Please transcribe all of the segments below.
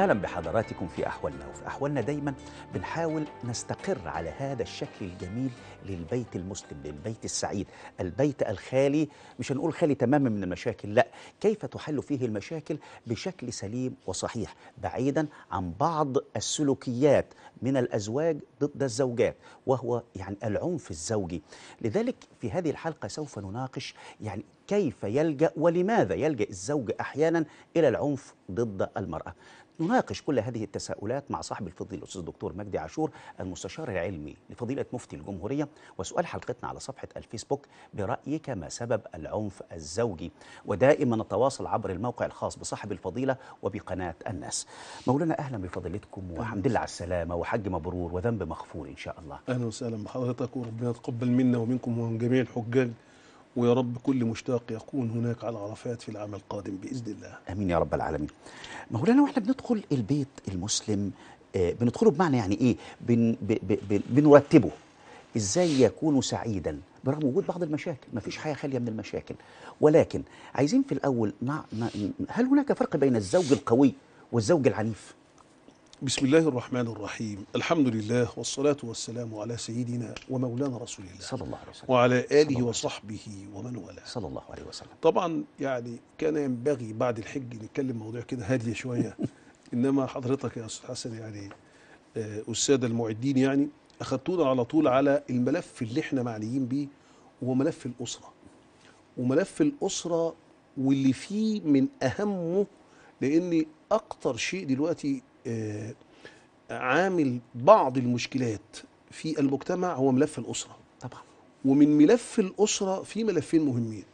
اهلا بحضراتكم في احوالنا وفي احوالنا دايما بنحاول نستقر على هذا الشكل الجميل للبيت المسلم للبيت السعيد البيت الخالي مش هنقول خالي تماما من المشاكل لا كيف تحل فيه المشاكل بشكل سليم وصحيح بعيدا عن بعض السلوكيات من الازواج ضد الزوجات وهو يعني العنف الزوجي لذلك في هذه الحلقه سوف نناقش يعني كيف يلجا ولماذا يلجا الزوج احيانا الى العنف ضد المراه نناقش كل هذه التساؤلات مع صاحب الفضيل الاستاذ الدكتور مجدي عاشور المستشار العلمي لفضيله مفتي الجمهوريه وسؤال حلقتنا على صفحه الفيسبوك برايك ما سبب العنف الزوجي ودائما نتواصل عبر الموقع الخاص بصاحب الفضيله وبقناه الناس مولانا اهلا بفضيلتكم والحمد لله على السلامه وحج مبرور وذنب مغفور ان شاء الله اهلا وسهلا بحضرتك وربنا يتقبل منا ومنكم ومن جميع الحجاج ويا رب كل مشتاق يكون هناك على عرفات في العام القادم باذن الله. امين يا رب العالمين. مولانا واحنا بندخل البيت المسلم آه بندخله بمعنى يعني ايه؟ بن ب ب ب بنرتبه ازاي يكون سعيدا برغم وجود بعض المشاكل، ما فيش حياه خاليه من المشاكل، ولكن عايزين في الاول نع... هل هناك فرق بين الزوج القوي والزوج العنيف؟ بسم الله الرحمن الرحيم الحمد لله والصلاة والسلام على سيدنا ومولانا رسول الله صلى الله عليه وسلم وعلى آله وصحبه ومن والاه صلى الله عليه وسلم طبعا يعني كان ينبغي بعد الحج نتكلم مواضيع كده هادية شوية إنما حضرتك يا أستاذ حسن يعني السادة المعدين يعني أخذتونا على طول على الملف اللي احنا معنيين بيه وهو ملف الأسرة وملف الأسرة واللي فيه من أهمه لأن أكتر شيء دلوقتي آه عامل بعض المشكلات في المجتمع هو ملف الأسرة طبعا ومن ملف الأسرة في ملفين مهمين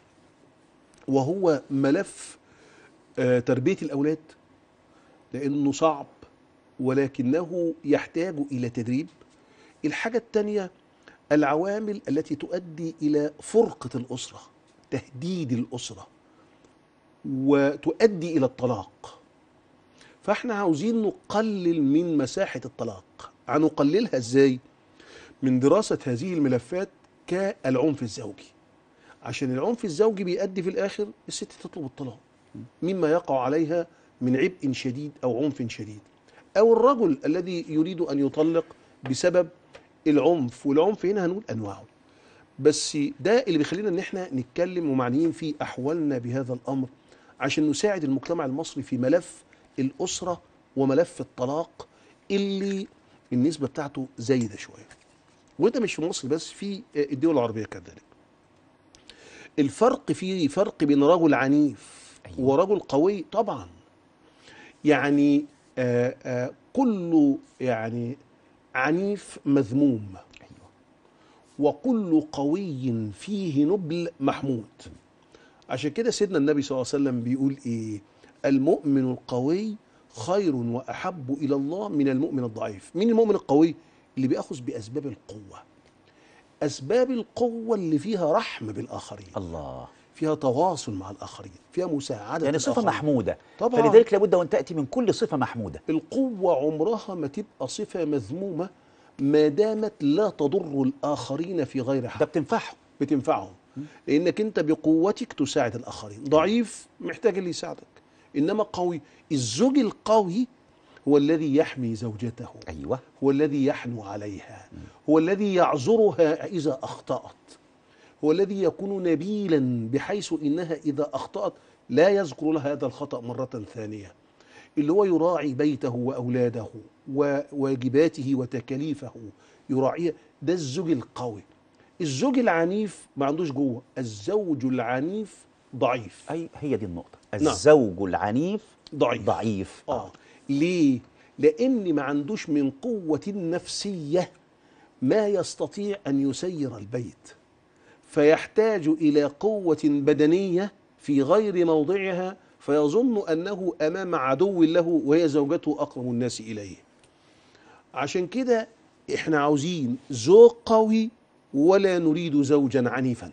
وهو ملف آه تربية الأولاد لأنه صعب ولكنه يحتاج إلى تدريب الحاجة الثانية العوامل التي تؤدي إلى فرقة الأسرة تهديد الأسرة وتؤدي إلى الطلاق فاحنا عاوزين نقلل من مساحة الطلاق هنقللها ازاي من دراسة هذه الملفات كالعنف الزوجي عشان العنف الزوجي بيؤدي في الاخر الست تطلب الطلاق مما يقع عليها من عبء شديد او عنف شديد او الرجل الذي يريد ان يطلق بسبب العنف والعنف هنا هنقول انواعه بس ده اللي بيخلينا ان احنا نتكلم ومعنيين في احوالنا بهذا الامر عشان نساعد المجتمع المصري في ملف الأسرة وملف الطلاق اللي النسبة بتاعته زايدة شوية وده مش في مصر بس في الدول العربية كذلك الفرق في فرق بين رجل عنيف أيوة. ورجل قوي طبعا يعني آآ آآ كل يعني عنيف مذموم أيوة. وكل قوي فيه نبل محمود عشان كده سيدنا النبي صلى الله عليه وسلم بيقول ايه المؤمن القوي خير واحب الى الله من المؤمن الضعيف مين المؤمن القوي اللي بياخذ باسباب القوه اسباب القوه اللي فيها رحم بالاخرين الله فيها تواصل مع الاخرين فيها مساعده يعني صفه الآخرين. محموده طبعا فلذلك لابد وان تاتي من كل صفه محموده القوه عمرها ما تبقى صفه مذمومه ما دامت لا تضر الاخرين في غير ده حق بتنفعهم بتنفعهم لانك انت بقوتك تساعد الاخرين ضعيف محتاج اللي يساعدك انما قوي الزوج القوي هو الذي يحمي زوجته ايوه هو الذي يحنو عليها هو الذي يعذرها اذا اخطات هو الذي يكون نبيلا بحيث انها اذا اخطات لا يذكر لها هذا الخطا مره ثانيه اللي هو يراعي بيته واولاده وواجباته وتكاليفه يراعيها ده الزوج القوي الزوج العنيف ما عندوش جوه الزوج العنيف ضعيف اي هي دي النقطه الزوج العنيف ضعيف ضعيف اه ليه لان ما عندوش من قوه نفسيه ما يستطيع ان يسير البيت فيحتاج الى قوه بدنيه في غير موضعها فيظن انه امام عدو له وهي زوجته اقرب الناس اليه عشان كده احنا عاوزين زوج قوي ولا نريد زوجا عنيفا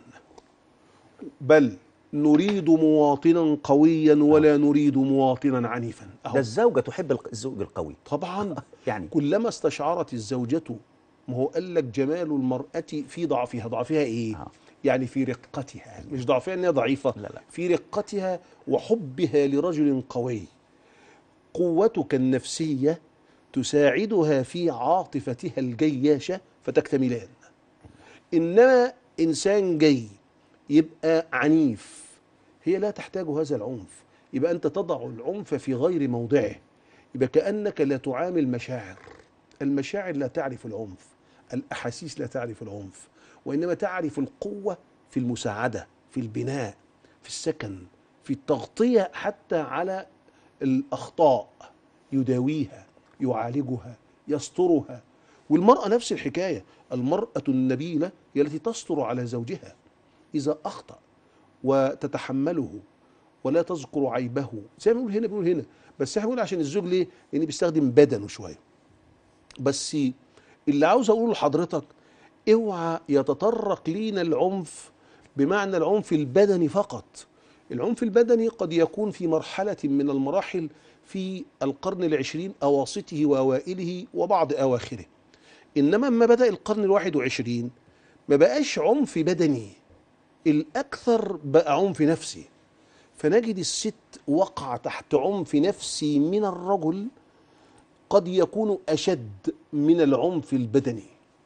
بل نريد مواطنا قويا ولا نريد مواطنا عنيفا ده أهو. الزوجه تحب الق- الزوج القوي طبعا يعني كلما استشعرت الزوجة ما هو قال لك جمال المرأة في ضعفها ضعفها ايه آه. يعني في رقتها مش ضعفها ان هي ضعيفة لا لا في رقتها وحبها لرجل قوي قوتك النفسيه تساعدها في عاطفتها الجياشه فتكتملان انما انسان جاي يبقى عنيف هي لا تحتاج هذا العنف يبقى انت تضع العنف في غير موضعه يبقى كانك لا تعامل مشاعر المشاعر لا تعرف العنف الاحاسيس لا تعرف العنف وانما تعرف القوه في المساعده في البناء في السكن في التغطيه حتى على الاخطاء يداويها يعالجها يسترها والمراه نفس الحكايه المراه النبيله هي التي تستر على زوجها اذا اخطا وتتحمله ولا تذكر عيبه زي ما بنقول هنا بنقول هنا بس احنا بنقول عشان الزوج ليه؟ لان بيستخدم بدنه شويه بس اللي عاوز اقوله لحضرتك اوعى يتطرق لينا العنف بمعنى العنف البدني فقط العنف البدني قد يكون في مرحلة من المراحل في القرن العشرين أواسطه وأوائله وبعض أواخره إنما لما بدأ القرن الواحد وعشرين ما بقاش عنف بدني الأكثر بقى عنف نفسي فنجد الست وقع تحت عنف نفسي من الرجل قد يكون أشد من العنف البدني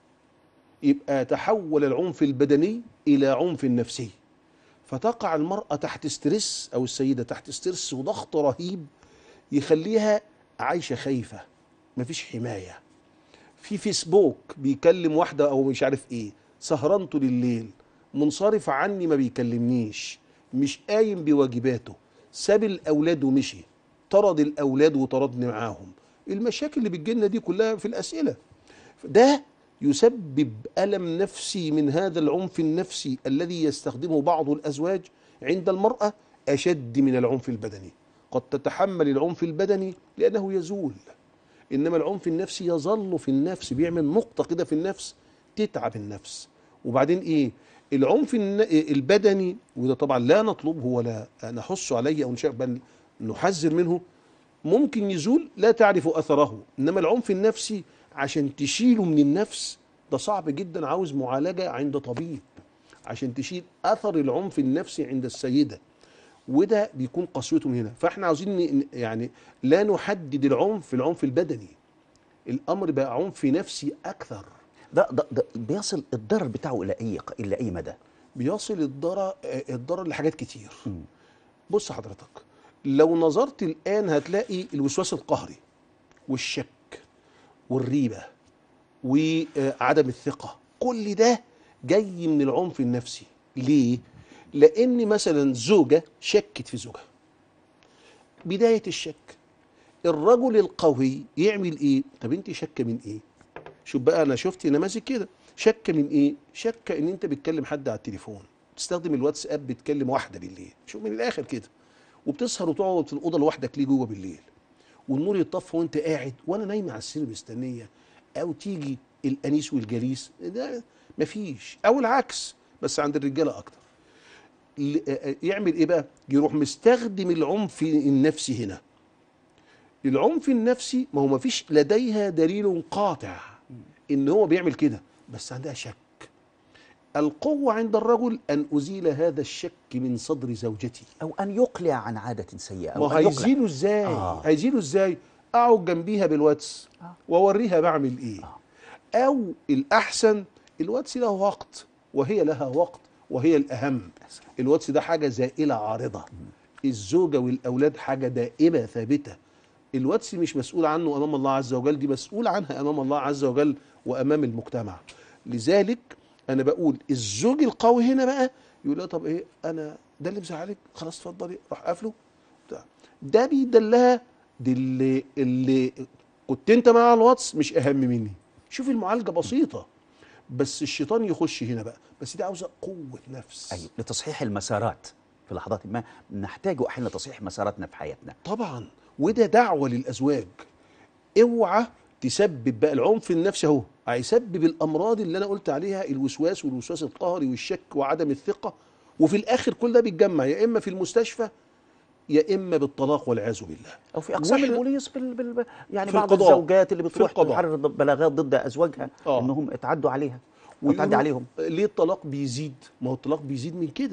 يبقى تحول العنف البدني إلى عنف نفسي فتقع المرأة تحت ستريس أو السيدة تحت ستريس وضغط رهيب يخليها عايشة خايفة مفيش حماية في فيسبوك بيكلم واحدة أو مش عارف إيه سهران طول الليل منصرف عني ما بيكلمنيش مش قايم بواجباته ساب الأولاد ومشي طرد الأولاد وطردني معاهم المشاكل اللي بتجيلنا دي كلها في الأسئلة ده يسبب ألم نفسي من هذا العنف النفسي الذي يستخدمه بعض الأزواج عند المرأة أشد من العنف البدني قد تتحمل العنف البدني لأنه يزول إنما العنف النفسي يظل في النفس بيعمل نقطة كده في النفس تتعب النفس وبعدين إيه العنف الن- البدني وده طبعا لا نطلبه ولا نحث عليه أو نشاء بل نحذر منه ممكن يزول لا تعرف اثره انما العنف النفسي عشان تشيله من النفس ده صعب جدا عاوز معالجه عند طبيب عشان تشيل اثر العنف النفسي عند السيده وده بيكون قسوته من هنا فاحنا عاوزين ن- يعني لا نحدد العنف في العنف البدني الامر بقى عنف نفسي اكثر ده, ده, ده بيصل الضرر بتاعه الى اي ق- الى اي مدى بيصل الضرر الضرر لحاجات كتير بص حضرتك لو نظرت الان هتلاقي الوسواس القهري والشك والريبه وعدم الثقه كل ده جاي من العنف النفسي ليه لان مثلا زوجه شكت في زوجها بدايه الشك الرجل القوي يعمل ايه طب انت شاكه من ايه شوف بقى انا شفت نماذج كده شاكه من ايه شاكه ان انت بتكلم حد على التليفون تستخدم الواتساب بتكلم واحده بالليل شوف من الاخر كده وبتسهر وتقعد في الاوضه لوحدك ليه جوه بالليل والنور يطفى وانت قاعد وانا نايمه على السرير مستنيه او تيجي الانيس والجليس ده مفيش او العكس بس عند الرجاله اكتر ل- آه، يعمل ايه بقى يروح مستخدم العنف النفسي هنا العنف النفسي ما هو ما فيش لديها دليل قاطع ان هو بيعمل كده بس عندها شك القوة عند الرجل أن أزيل هذا الشك من صدر زوجتي او ان يقلع عن عاده سيئه ما او أن يقلع. هيزيله ازاي آه. هيزيله ازاي اقعد جنبيها بالواتس آه. واوريها بعمل ايه آه. او الاحسن الواتس له وقت وهي لها وقت وهي الاهم الواتس ده حاجه زائله عارضه الزوجه والاولاد حاجه دائمه ثابته الواتس مش مسؤول عنه امام الله عز وجل دي مسؤول عنها امام الله عز وجل وامام المجتمع لذلك انا بقول الزوج القوي هنا بقى يقول لها طب ايه انا ده اللي مزعلك خلاص اتفضلي راح قافله بتاع. ده بيدلها دي اللي اللي كنت انت مع على الواتس مش اهم مني شوف المعالجه بسيطه بس الشيطان يخش هنا بقى بس دي عاوزه قوه نفس أيوة. لتصحيح المسارات في لحظات ما نحتاج احيانا لتصحيح مساراتنا في حياتنا طبعا وده دعوه للازواج اوعى تسبب بقى العنف النفسي اهو هيسبب الامراض اللي انا قلت عليها الوسواس والوسواس القهري والشك وعدم الثقه وفي الاخر كل ده بيتجمع يا اما في المستشفى يا اما بالطلاق والعياذ بالله او في اقسام وإحنا- البوليس بال... بال... يعني في بعض القضاء. الزوجات اللي في بتروح القضاء. تحرر بلاغات ضد ازواجها آه. انهم اتعدوا عليها او ويقولوا تعدي عليهم ليه الطلاق بيزيد ما هو الطلاق بيزيد من كده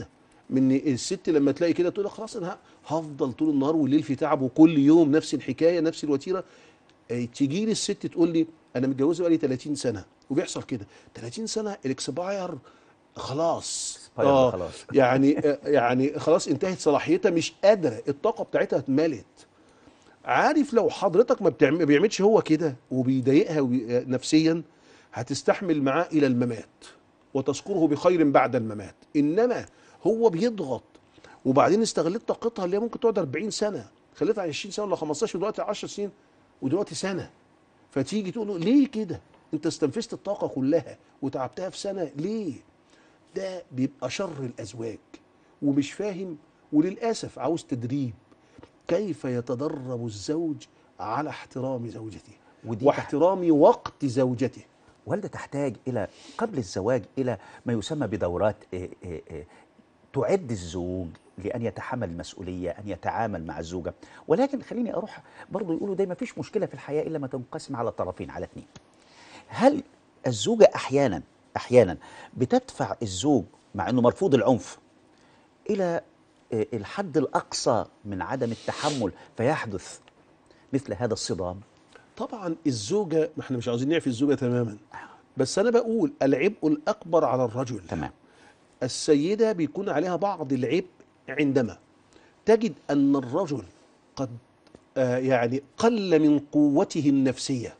من الست لما تلاقي كده تقول لك خلاص انا هفضل طول النهار والليل في تعب وكل يوم نفس الحكايه نفس الوتيره آه، تيجي لي الست تقول لي انا متجوزه بقالي 30 سنه وبيحصل كده 30 سنه الاكسباير خلاص Expired خلاص. يعني آه، يعني خلاص انتهت صلاحيتها مش قادره الطاقه بتاعتها اتملت عارف لو حضرتك ما بتعمل ما بيعملش هو كده وبيضايقها وبي- آه، نفسيا هتستحمل معاه الى الممات وتذكره بخير بعد الممات انما هو بيضغط وبعدين استغلت طاقتها اللي هي ممكن تقعد 40 سنه خليتها 20 سنه ولا 15 ودلوقتي 10 سنين ودلوقتي سنه فتيجي تقول له ليه كده انت استنفذت الطاقه كلها وتعبتها في سنه ليه ده بيبقى شر الازواج ومش فاهم وللاسف عاوز تدريب كيف يتدرب الزوج على احترام زوجته ودي واحترام وقت زوجته والده تحتاج الى قبل الزواج الى ما يسمى بدورات إيه إيه إيه تعد الزوج لان يتحمل المسؤوليه ان يتعامل مع الزوجه ولكن خليني اروح برضه يقولوا دايما فيش مشكله في الحياه الا ما تنقسم على طرفين على اثنين هل الزوجه احيانا احيانا بتدفع الزوج مع انه مرفوض العنف الى إيه الحد الاقصى من عدم التحمل فيحدث مثل هذا الصدام طبعا الزوجه ما احنا مش عاوزين نعفي الزوجه تماما بس انا بقول العبء الاكبر على الرجل تمام السيدة بيكون عليها بعض العبء عندما تجد أن الرجل قد آه، يعني قل من قوته النفسية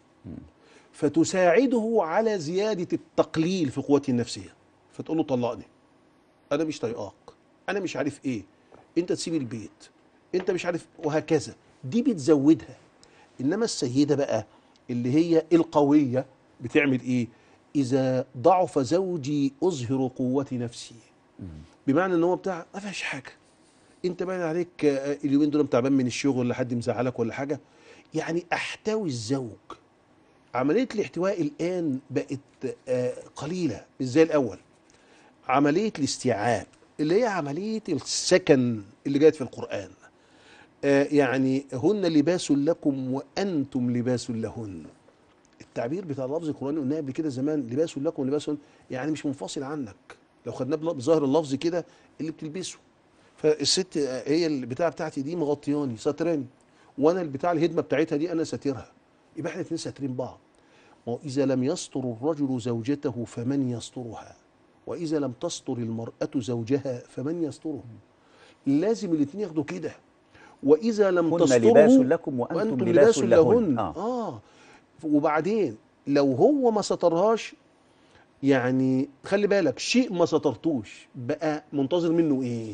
فتساعده على زيادة التقليل في قوته النفسية فتقول له طلقني أنا مش طايقاك أنا مش عارف إيه أنت تسيب البيت أنت مش عارف وهكذا دي بتزودها إنما السيدة بقى اللي هي القوية بتعمل إيه إذا ضعف زوجي أظهر قوة نفسي بمعنى ان هو بتاع ما فيهاش حاجه انت باين عليك آه، اليومين دول تعبان من الشغل ولا حد مزعلك ولا حاجه يعني احتوي الزوج عمليه الاحتواء الان بقت آه، قليله مش زي الاول عمليه الاستيعاب اللي هي عمليه السكن اللي جاءت في القران آه، يعني هن لباس لكم وانتم لباس لهن التعبير بتاع اللفظ القراني قلناه قبل كده زمان لباس لكم ولباس يعني مش منفصل عنك لو خدناه بل- بظاهر اللفظ كده اللي بتلبسه فالست هي البتاع بتاعتي دي مغطياني ساتراني وانا البتاع الهدمه بتاعتها دي انا ساترها يبقى احنا اتنين ساترين بعض ما هو اذا لم يستر الرجل زوجته فمن يسترها واذا لم تستر المراه زوجها فمن يستره لازم الاثنين ياخدوا كده واذا لم هن تستره لباس لكم وأنتم لباس لهن. آه. آه. اه وبعدين لو هو ما سترهاش يعني خلي بالك شيء ما سترتوش بقى منتظر منه ايه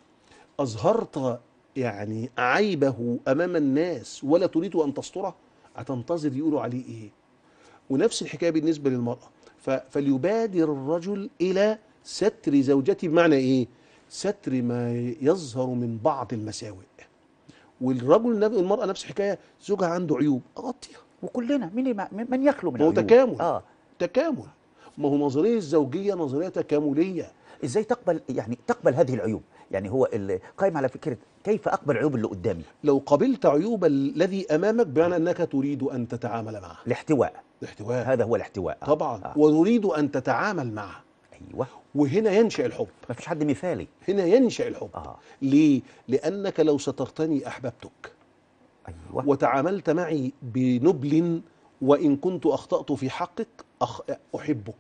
اظهرت يعني عيبه امام الناس ولا تريد ان تستره هتنتظر يقولوا عليه ايه ونفس الحكايه بالنسبه للمراه ف- فليبادر الرجل الى ستر زوجته بمعنى ايه ستر ما يظهر من بعض المساوئ والرجل نف- المراه نفس الحكايه زوجها عنده عيوب اغطيها وكلنا مين ما- من يخلو من ما هو عيوب؟ تكامل اه تكامل ما هو نظريه الزوجيه نظريه تكامليه ازاي تقبل يعني تقبل هذه العيوب يعني هو اللي قائم على فكره كيف اقبل العيوب اللي قدامي لو قبلت عيوب الذي امامك بمعنى انك تريد ان تتعامل معه الاحتواء الاحتواء هذا هو الاحتواء آه. طبعا آه. ونريد ان تتعامل معه ايوه وهنا ينشا الحب ما فيش حد مثالي هنا ينشا الحب اه ليه لانك لو سترتني احببتك ايوه وتعاملت معي بنبل وان كنت اخطات في حقك أخ... احبك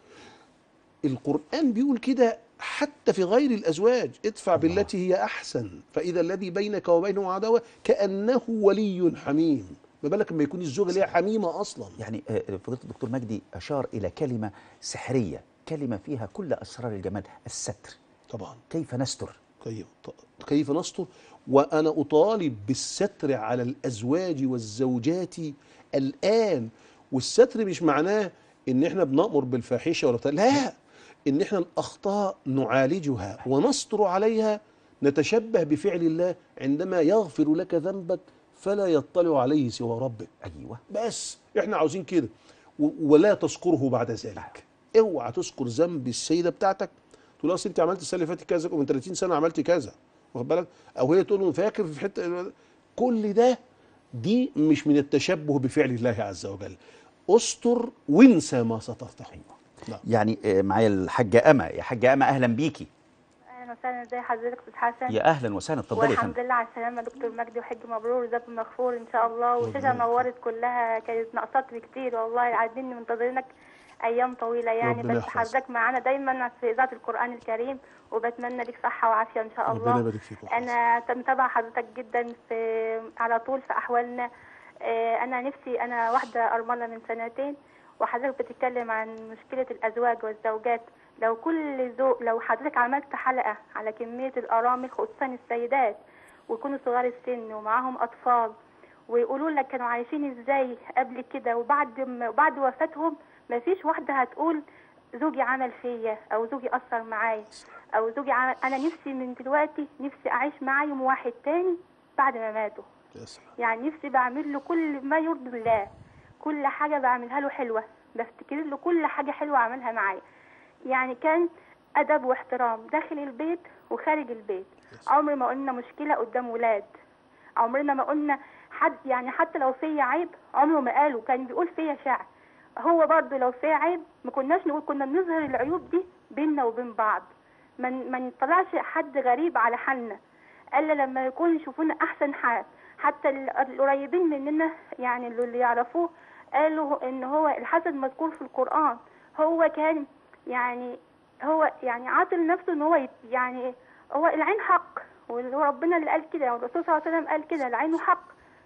القران بيقول كده حتى في غير الازواج ادفع الله. بالتي هي احسن فاذا الذي بينك وبينه عداوه كانه ولي حميم ما بالك لما يكون الزوجه ليها حميمه اصلا يعني آه، فضيله الدكتور مجدي اشار الى كلمه سحريه كلمه فيها كل اسرار الجمال الستر طبعا كيف نستر كيف كيف نستر وانا اطالب بالستر على الازواج والزوجات الان والستر مش معناه ان احنا بنامر بالفاحشه ولا بتاع لا ان احنا الاخطاء نعالجها ونستر عليها نتشبه بفعل الله عندما يغفر لك ذنبك فلا يطلع عليه سوى ربك ايوه بس احنا عاوزين كده و- ولا تذكره بعد ذلك اوعى تذكر ذنب السيده بتاعتك تقول له اصل انت عملت السنه اللي فاتت كذا ومن 30 سنه عملت كذا واخد بالك او هي تقول له فاكر في حته كل ده دي مش من التشبه بفعل الله عز وجل استر وانسى ما سترته نعم. يعني آه، معايا الحاجه اما يا حاجه اما اهلا بيكي اهلا وسهلا ازي حضرتك استاذ حسن يا اهلا وسهلا اتفضلي يا والحمد فندم لله على السلامه دكتور مجدي وحج مبرور وزاد مغفور ان شاء الله والشاشه يخليك. نورت كلها كانت ناقصات كتير والله قاعدين منتظرينك ايام طويله يعني ربنا بس يحفظك. حضرتك معانا دايما في اذاعه القران الكريم وبتمنى لك صحه وعافيه ان شاء ربنا الله يبارك فيك ويحفظك. انا متابعه حضرتك جدا في على طول في احوالنا آه، انا نفسي انا واحده ارمله من سنتين وحضرتك بتتكلم عن مشكله الازواج والزوجات لو كل ذوق لو حضرتك عملت حلقه على كميه الارامل خصوصا السيدات ويكونوا صغار السن ومعاهم اطفال ويقولوا لك كانوا عايشين ازاي قبل كده وبعد ما بعد وفاتهم ما فيش واحده هتقول زوجي عمل فيا او زوجي اثر معايا او زوجي عمل انا نفسي من دلوقتي نفسي اعيش معاه يوم واحد تاني بعد ما ماتوا يا سلام يعني نفسي بعمل له كل ما يرضي الله كل حاجه بعملها له حلوه بفتكر له كل حاجه حلوه عملها معايا يعني كان ادب واحترام داخل البيت وخارج البيت عمر ما قلنا مشكله قدام ولاد عمرنا ما قلنا حد يعني حتى لو فيا عيب عمره ما قاله كان بيقول فيا شعر هو برضه لو فيا عيب ما كناش نقول كنا بنظهر العيوب دي بيننا وبين بعض ما ما نطلعش حد غريب على حالنا الا لما يكون يشوفونا احسن حال حتى ال- القريبين مننا يعني اللي يعرفوه قالوا ان هو الحسد مذكور في القران هو كان يعني هو يعني عاطل نفسه ان هو يت- يعني هو العين حق وربنا اللي قال كده والرسول صلى الله عليه وسلم قال كده العين حق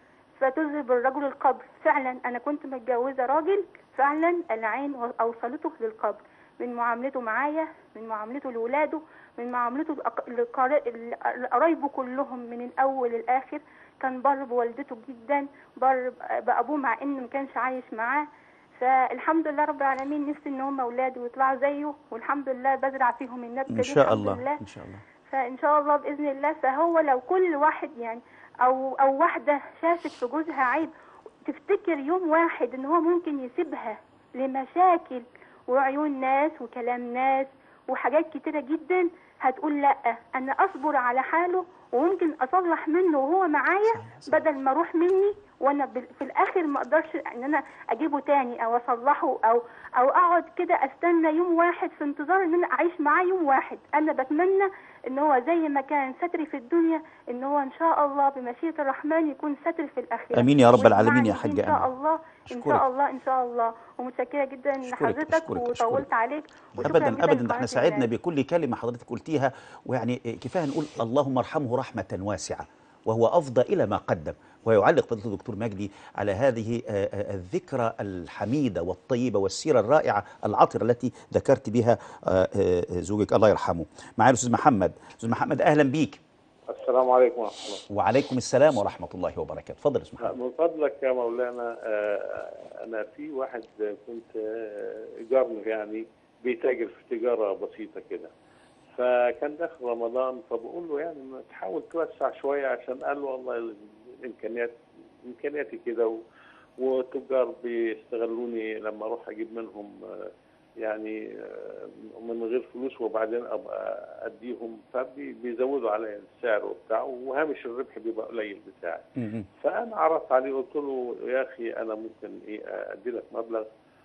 فتذهب الرجل القبر فعلا انا كنت متجوزه راجل فعلا العين اوصلته للقبر من معاملته معايا من معاملته لاولاده من معاملته لأق- لقرا- لقرايبه كلهم من الاول للاخر كان بر بوالدته جدا بر بابوه مع انه ما كانش عايش معاه فالحمد لله رب العالمين نفسي ان هم اولادي ويطلعوا زيه والحمد لله بزرع فيهم النبته ان دي شاء الحمد الله لله ان شاء الله فان شاء الله باذن الله فهو لو كل واحد يعني او او واحده شافت في جوزها عيب تفتكر يوم واحد ان هو ممكن يسيبها لمشاكل وعيون ناس وكلام ناس وحاجات كتيره جدا هتقول لا انا اصبر على حاله وممكن اصلح منه وهو معايا صحيح، صحيح. بدل ما اروح مني وانا بال- في الاخر ما اقدرش ان انا اجيبه تاني او اصلحه او او اقعد كده استنى يوم واحد في انتظار ان انا اعيش معاه يوم واحد انا بتمنى ان هو زي ما كان ستري في الدنيا ان هو ان شاء الله بمشيئه الرحمن يكون ستر في الاخره آمين يا رب ويسمعني العالمين يا فيه حاجة ان شاء آمنة. الله ان أشكرك. شاء الله ان شاء الله ومتشكره جدا أشكرك، لحضرتك أشكرك، وطولت أشكرك. عليك وشكراً ابدا جداً ابدا لقناة احنا سعدنا الناس. بكل كلمه حضرتك قلتيها ويعني كفايه نقول اللهم ارحمه رحمه واسعه وهو افضى الى ما قدم ويعلق فضيله الدكتور مجدي على هذه آه، آه، الذكرى الحميده والطيبه والسيره الرائعه العطره التي ذكرت بها آه، آه، زوجك الله يرحمه. معايا الاستاذ محمد، استاذ محمد اهلا بيك السلام عليكم ورحمة الله وعليكم السلام ورحمه الله وبركاته. اتفضل يا استاذ محمد. من فضلك يا مولانا آه، أنا في واحد كنت آه، جارنا يعني بيتاجر في تجارة بسيطة كده فكان داخل رمضان فبقول له يعني ما تحاول توسع شوية عشان قال له والله الإمكانيات إمكانياتي كده و- وتجار بيستغلوني لما أروح أجيب منهم آه، يعني آه، من غير فلوس وبعدين ابقى اديهم فبيزودوا عليا السعر وبتاع وهامش الربح بيبقى قليل بتاعي م- م. فانا عرضت عليه قلت له يا اخي انا ممكن ايه ادي لك مبلغ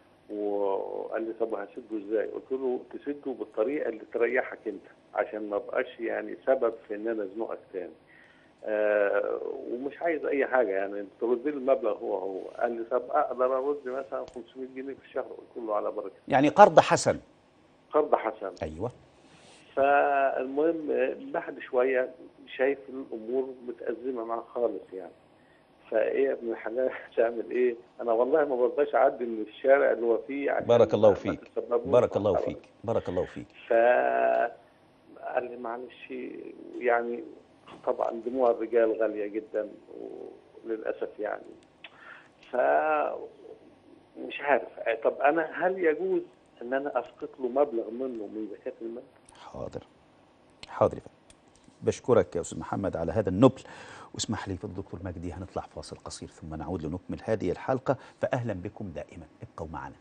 وقال لي طب هسده ازاي؟ قلت له تسده بالطريقه اللي تريحك انت عشان ما بقاش يعني سبب في ان انا ازنقك تاني. آه ومش عايز اي حاجه يعني ترد لي المبلغ هو هو قال لي طب اقدر ارد مثلا 500 جنيه في الشهر قلت له على بركه يعني قرض حسن. قرض حسن ايوه فالمهم بعد شويه شايف الامور متازمه معاه خالص يعني فايه يا ابن الحلال تعمل ايه؟ انا والله ما برضاش اعدي من الشارع اللي هو فيه عشان بارك الله ما فيك. تسببوش بارك الله خلاص. فيك. بارك الله فيك. ف قال لي معلش يعني طبعا دموع الرجال غاليه جدا وللاسف يعني ف مش عارف طب انا هل يجوز ان انا اسقط له مبلغ منه من زكاه المال؟ حاضر حاضر يا فندم. بشكرك يا استاذ محمد على هذا النبل واسمح لي فضل الدكتور مجدي هنطلع فاصل قصير ثم نعود لنكمل هذه الحلقه فاهلا بكم دائما ابقوا معنا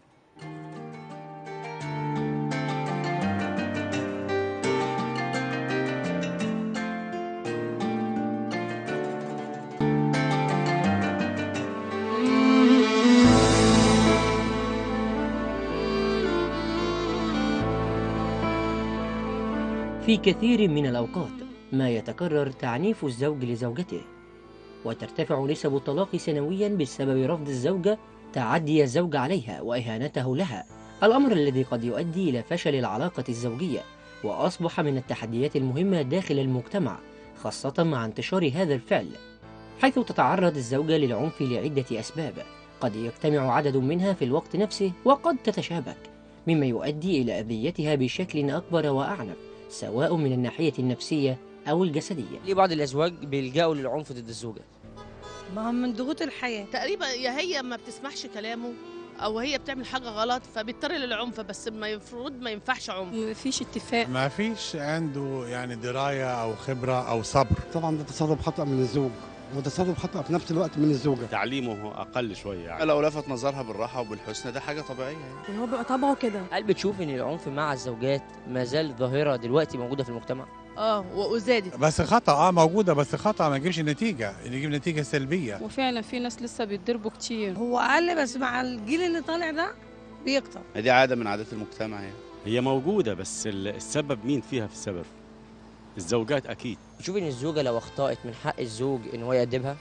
في كثير من الأوقات ما يتكرر تعنيف الزوج لزوجته وترتفع نسب الطلاق سنويا بسبب رفض الزوجة تعدي الزوج عليها وإهانته لها الأمر الذي قد يؤدي إلى فشل العلاقة الزوجية وأصبح من التحديات المهمة داخل المجتمع خاصة مع انتشار هذا الفعل حيث تتعرض الزوجة للعنف لعدة أسباب قد يجتمع عدد منها في الوقت نفسه وقد تتشابك مما يؤدي إلى أذيتها بشكل أكبر وأعنف سواء من الناحية النفسية أو الجسدية ليه بعض الازواج بيلجأوا للعنف ضد الزوجه ما هم من ضغوط الحياة تقريبا يا هي ما بتسمعش كلامه او هي بتعمل حاجه غلط فبيضطر للعنف بس ما يفرض ما ينفعش عنف مفيش اتفاق ما فيش عنده يعني دراية أو خبرة أو صبر طبعا ده تصرف خطأ من الزوج وتصرف خطأ في نفس الوقت من الزوجة تعليمه اقل شويه يعني لو لفت نظرها بالراحه وبالحسن ده حاجه طبيعيه يعني. هو بيبقى طبعه كده هل بتشوف ان العنف مع الزوجات ما زال ظاهره دلوقتي موجوده في المجتمع اه وزادت بس خطأ اه موجودة بس خطأ ما يجيبش نتيجة يجيب نتيجة سلبية وفعلا في ناس لسه بيتضربوا كتير هو أقل بس مع الجيل اللي طالع ده بيكتر دي عاده من عادات المجتمع يعني هي موجودة بس ال- السبب مين فيها في السبب؟ الزوجات أكيد بتشوف ان الزوجه لو اخطأت من حق الزوج ان هو يأدبها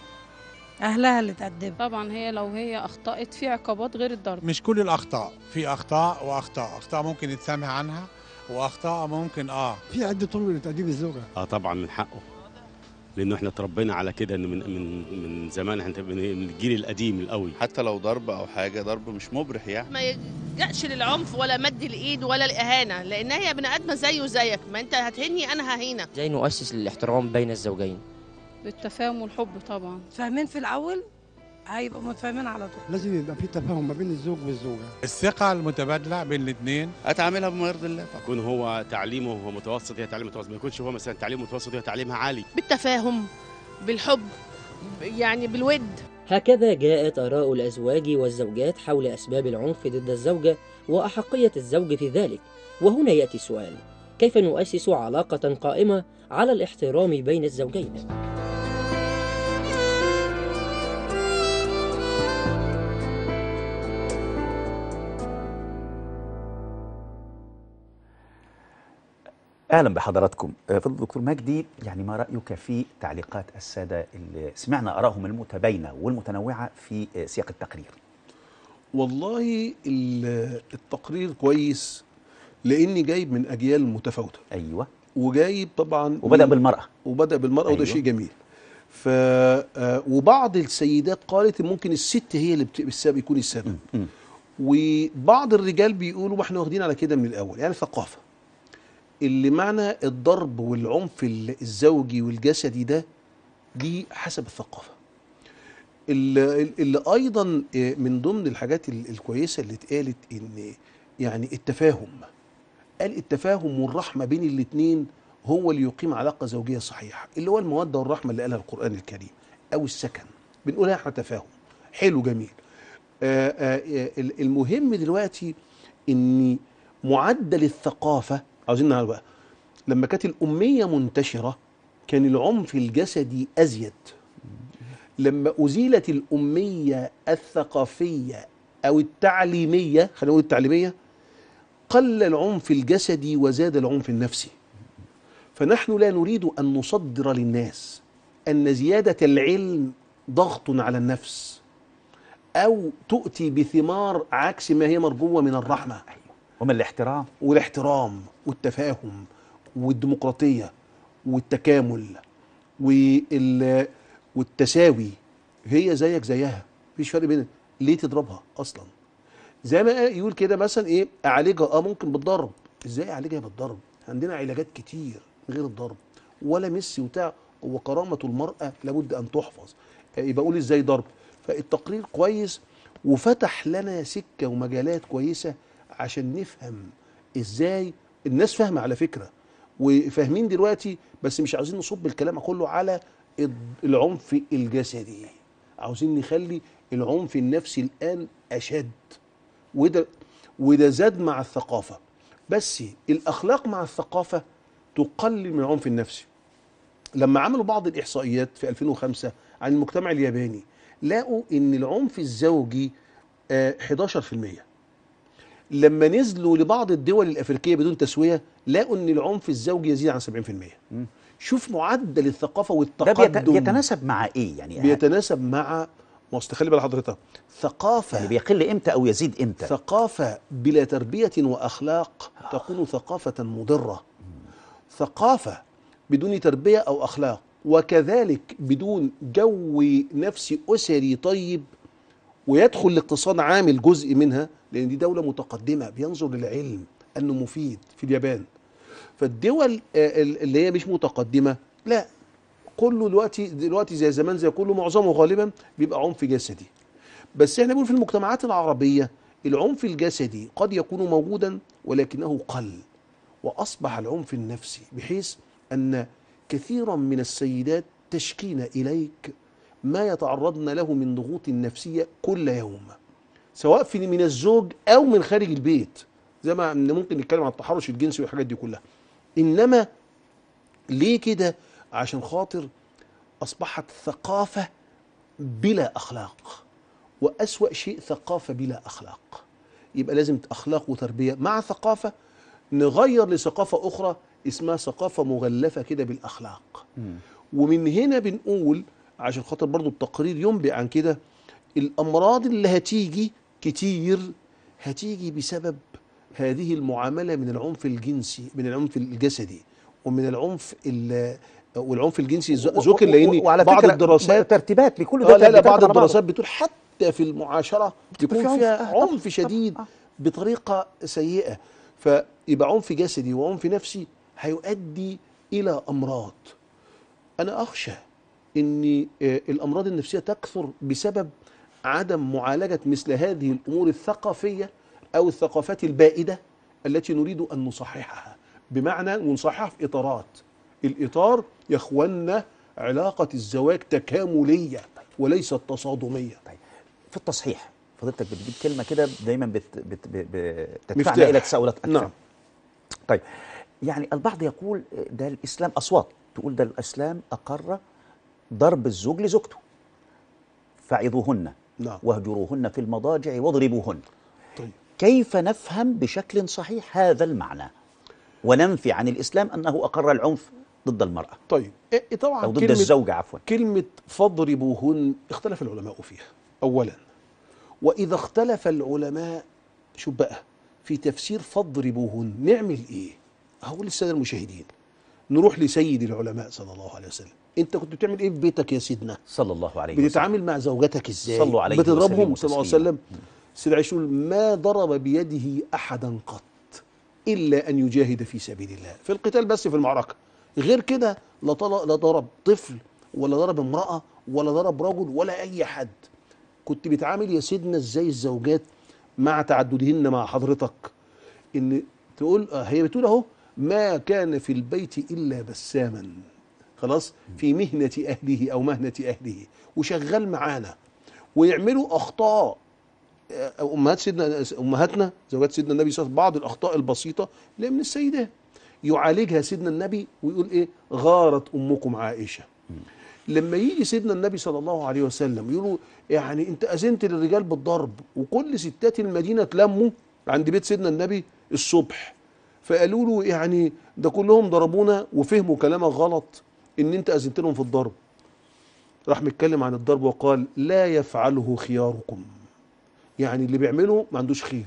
أهلها اللي تأدب طبعا هي لو هي أخطأت في عقابات غير الضرب مش كل الأخطاء في أخطاء وأخطاء أخطاء ممكن يتسامح عنها وأخطاء ممكن اه في عدة طرق لتأديب الزوجة اه طبعا من حقه لأنه احنا اتربينا على كده إن من من من زمان احنا من من الجيل القديم القوي حتى لو ضرب او حاجه ضرب مش مبرح يعني ما يلجأش للعنف ولا مد الايد ولا الاهانه لان هي بني ادمه زيه زيك ما انت هتهني انا ههينك ازاي نؤسس الاحترام بين الزوجين بالتفاهم والحب طبعا فاهمين في الأول هيبقوا متفاهمين على طول لازم يبقى في تفاهم ما بين الزوج والزوجة الثقة المتبادلة بين الاثنين اتعاملها بما يرضي الله طبعا يكون هو تعليمه هو متوسط هي تعليم متوسط ما يكونش هو مثلا تعليم متوسط هي تعليمها عالي بالتفاهم بالحب يعني بالود هكذا جاءت آراء الأزواج والزوجات حول أسباب العنف ضد الزوجة وأحقية الزوج في ذلك وهنا يأتي السؤال كيف نؤسس علاقة قائمة على الاحترام بين الزوجين؟ اهلا بحضراتكم آه، فضل دكتور مجدي يعني ما رايك في تعليقات الساده اللي سمعنا ارائهم المتباينه والمتنوعه في آه، سياق التقرير والله ال- التقرير كويس لاني جايب من اجيال متفاوته ايوه وجايب طبعا وبدا من- بالمراه وبدا بالمراه وده أيوة. شيء جميل ف آه، وبعض السيدات قالت إن ممكن الست هي اللي بت- السبب يكون السبب م. وبعض الرجال بيقولوا ما احنا واخدين على كده من الاول يعني ثقافه اللي معنى الضرب والعنف ال- الزوجي والجسدي ده دي حسب الثقافه اللي, اللي ايضا آه، من ضمن الحاجات ال- الكويسه اللي اتقالت ان يعني التفاهم قال التفاهم والرحمه بين الاثنين هو اللي يقيم علاقه زوجيه صحيحه اللي هو الموده والرحمه اللي قالها القران الكريم او السكن بنقولها احنا تفاهم حلو جميل آه، آه، آه، المهم دلوقتي ان معدل الثقافه عاوزين نعرف بقى لما كانت الاميه منتشره كان العنف الجسدي ازيد لما ازيلت الاميه الثقافيه او التعليميه خلينا نقول التعليميه قل العنف الجسدي وزاد العنف النفسي فنحن لا نريد ان نصدر للناس ان زياده العلم ضغط على النفس او تؤتي بثمار عكس ما هي مرجوه من الرحمه ومن الاحترام والاحترام والتفاهم والديمقراطيه والتكامل وال والتساوي هي زيك زيها مفيش فرق بين ليه تضربها اصلا زي ما يقول كده مثلا ايه اعالجها اه ممكن بالضرب ازاي اعالجها بالضرب عندنا علاجات كتير غير الضرب ولا ميسي وبتاع وكرامه المراه لابد ان تحفظ آه، يبقى اقول ازاي ضرب فالتقرير كويس وفتح لنا سكه ومجالات كويسه عشان نفهم ازاي الناس فاهمه على فكره وفاهمين دلوقتي بس مش عاوزين نصب الكلام كله على الد- العنف الجسدي عاوزين نخلي العنف النفسي الان اشد وده وده زاد مع الثقافه بس الاخلاق مع الثقافه تقلل من العنف النفسي لما عملوا بعض الاحصائيات في 2005 عن المجتمع الياباني لقوا ان العنف الزوجي آه، 11% لما نزلوا لبعض الدول الافريقيه بدون تسويه لقوا ان العنف الزوجي يزيد عن 70% شوف معدل الثقافه ده والتقدم بيت- بيتناسب مع ايه يعني بيتناسب مع ما أصل خلي بال حضرتك ثقافه يعني بيقل امتى او يزيد امتى ثقافه بلا تربيه واخلاق تكون ثقافه مضره ثقافه بدون تربيه او اخلاق وكذلك بدون جو نفسي اسري طيب ويدخل الاقتصاد عامل جزء منها لان دي دوله متقدمه بينظر للعلم انه مفيد في اليابان فالدول آه، ال- اللي هي مش متقدمه لا كله دلوقتي دلوقتي زي زمان زي كله معظمه غالبا بيبقى عنف جسدي بس احنا بنقول في المجتمعات العربيه العنف الجسدي قد يكون موجودا ولكنه قل واصبح العنف النفسي بحيث ان كثيرا من السيدات تشكين اليك ما يتعرضن له من ضغوط نفسيه كل يوم سواء في من الزوج او من خارج البيت زي ما إن ممكن نتكلم عن التحرش الجنسي والحاجات دي كلها انما ليه كده عشان خاطر اصبحت ثقافه بلا اخلاق واسوا شيء ثقافه بلا اخلاق يبقى لازم اخلاق وتربيه مع ثقافه نغير لثقافه اخرى اسمها ثقافه مغلفه كده بالاخلاق ومن هنا بنقول عشان خاطر برضو التقرير ينبئ عن كده الامراض اللي هتيجي كتير هتيجي بسبب هذه المعامله من العنف الجنسي من العنف الجسدي ومن العنف ال- والعنف الجنسي ز- ذكر لان وعلى بعض فكرة الدراسات ترتيبات لكل آه ده لا لا ترتيبات بعض على بعض. الدراسات بتقول حتى في المعاشره بتبقى يكون في فيها عنف. آه، طبعاً، عنف شديد بطريقه سيئه فيبقى عنف جسدي وعنف نفسي هيؤدي الى امراض انا اخشى ان آه، الامراض النفسيه تكثر بسبب عدم معالجه مثل هذه الامور الثقافيه او الثقافات البائده التي نريد ان نصححها بمعنى ونصححها في اطارات الاطار يا اخوانا علاقه الزواج تكامليه وليست تصادميه في التصحيح فضلتك بتجيب كلمه كده دايما بت بت ب- بتدفعنا مفتاح. الى تساؤلات اكثر نعم. طيب يعني البعض يقول ده الاسلام اصوات تقول ده الاسلام اقر ضرب الزوج لزوجته فعظوهن نعم واهجروهن في المضاجع واضربوهن طيب كيف نفهم بشكل صحيح هذا المعنى وننفي عن الاسلام انه اقر العنف ضد المراه طيب إيه طبعا او ضد الزوجه عفوا كلمة فاضربوهن اختلف العلماء فيها أولا وإذا اختلف العلماء شوف بقى في تفسير فاضربوهن نعمل إيه؟ هقول للسادة المشاهدين نروح لسيد العلماء صلى الله عليه وسلم أنت كنت بتعمل إيه في بيتك يا سيدنا؟ صلى الله عليه وسلم بتتعامل مع زوجتك إزاي؟ صلوا عليه بتضربهم وسلموا صلى الله عليه تسليما. وسلم سيدنا عائشة يقول ما ضرب بيده أحدا قط إلا أن يجاهد في سبيل الله في القتال بس في المعركة غير كده لا طل- لا ضرب طفل ولا ضرب امرأة ولا ضرب رجل ولا أي حد كنت بتعامل يا سيدنا ازاي الزوجات مع تعددهن مع حضرتك ان تقول آه، هي بتقول اهو ما كان في البيت الا بساما خلاص في مهنه اهله او مهنه اهله وشغال معانا ويعملوا اخطاء آه، امهات سيدنا امهاتنا زوجات سيدنا النبي صلى الله عليه وسلم بعض الاخطاء البسيطه اللي من السيدات يعالجها سيدنا النبي ويقول ايه غارت امكم عائشه لما يجي سيدنا النبي صلى الله عليه وسلم يقولوا يعني انت اذنت للرجال بالضرب وكل ستات المدينه اتلموا عند بيت سيدنا النبي الصبح فقالوا له يعني ده كلهم ضربونا وفهموا كلامك غلط ان انت اذنت لهم في الضرب راح متكلم عن الضرب وقال لا يفعله خياركم يعني اللي بيعمله ما عندوش خير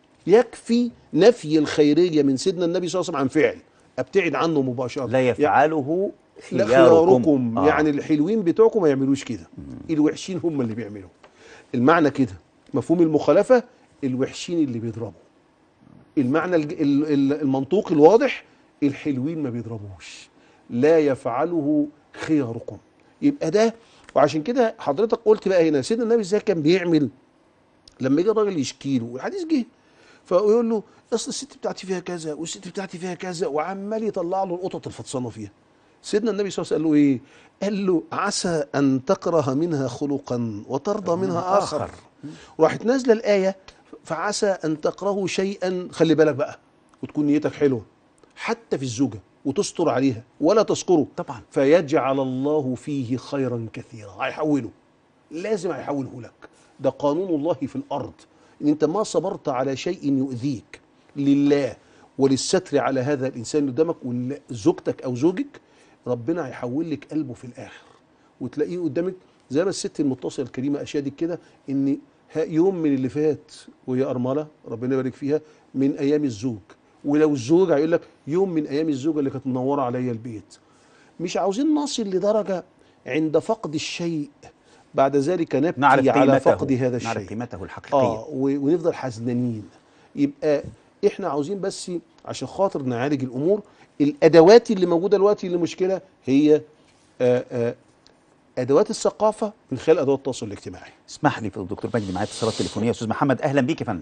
يكفي نفي الخيريه من سيدنا النبي صلى الله عليه وسلم عن فعل ابتعد عنه مباشره لا يفعله لا خياركم, خياركم آه. يعني الحلوين بتوعكم ما يعملوش كده الوحشين هم اللي بيعملوا المعنى كده مفهوم المخالفه الوحشين اللي بيضربوا المعنى الج- ال- ال- المنطوق الواضح الحلوين ما بيضربوش لا يفعله خياركم يبقى ده وعشان كده حضرتك قلت بقى هنا سيدنا النبي ازاي كان بيعمل لما يجي الراجل يشكي له والحديث جه فيقول له اصل الست بتاعتي فيها كذا والست بتاعتي فيها كذا وعمال يطلع له القطط الفطسانه فيها سيدنا النبي صلى الله عليه وسلم قال له ايه؟ قال له عسى ان تكره منها خلقا وترضى منها اخر راحت نازله الايه فعسى ان تكرهوا شيئا خلي بالك بقى وتكون نيتك حلوه حتى في الزوجه وتستر عليها ولا تذكره طبعا فيجعل الله فيه خيرا كثيرا هيحوله لازم هيحوله لك ده قانون الله في الارض ان انت ما صبرت على شيء يؤذيك لله وللستر على هذا الانسان اللي قدامك وزوجتك او زوجك ربنا هيحول لك قلبه في الاخر وتلاقيه قدامك زي ما الست المتصله الكريمه اشادك كده ان ها- يوم من اللي فات وهي ارمله ربنا يبارك فيها من ايام الزوج ولو الزوج هيقول لك يوم من ايام الزوجه اللي كانت منوره عليا البيت مش عاوزين نصل لدرجه عند فقد الشيء بعد ذلك نبكي نعرف على قيمته فقد هذا الشيء نعرف قيمته الحقيقية اه و- ونفضل حزنانين يبقى احنا عاوزين بس عشان خاطر نعالج الامور الادوات اللي موجوده دلوقتي للمشكله هي آه آه ادوات الثقافه من خلال ادوات التواصل الاجتماعي اسمح لي في الدكتور مجدي معايا اتصالات تليفونيه استاذ محمد اهلا بيك يا فندم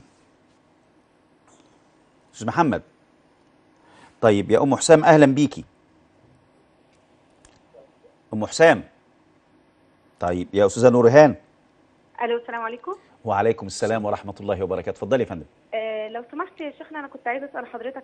استاذ محمد طيب يا ام حسام اهلا بيكي ام حسام طيب يا استاذه نورهان الو السلام عليكم وعليكم السلام ورحمه الله وبركاته اتفضلي يا فندم آه لو سمحت يا شيخنا انا كنت عايزه اسال حضرتك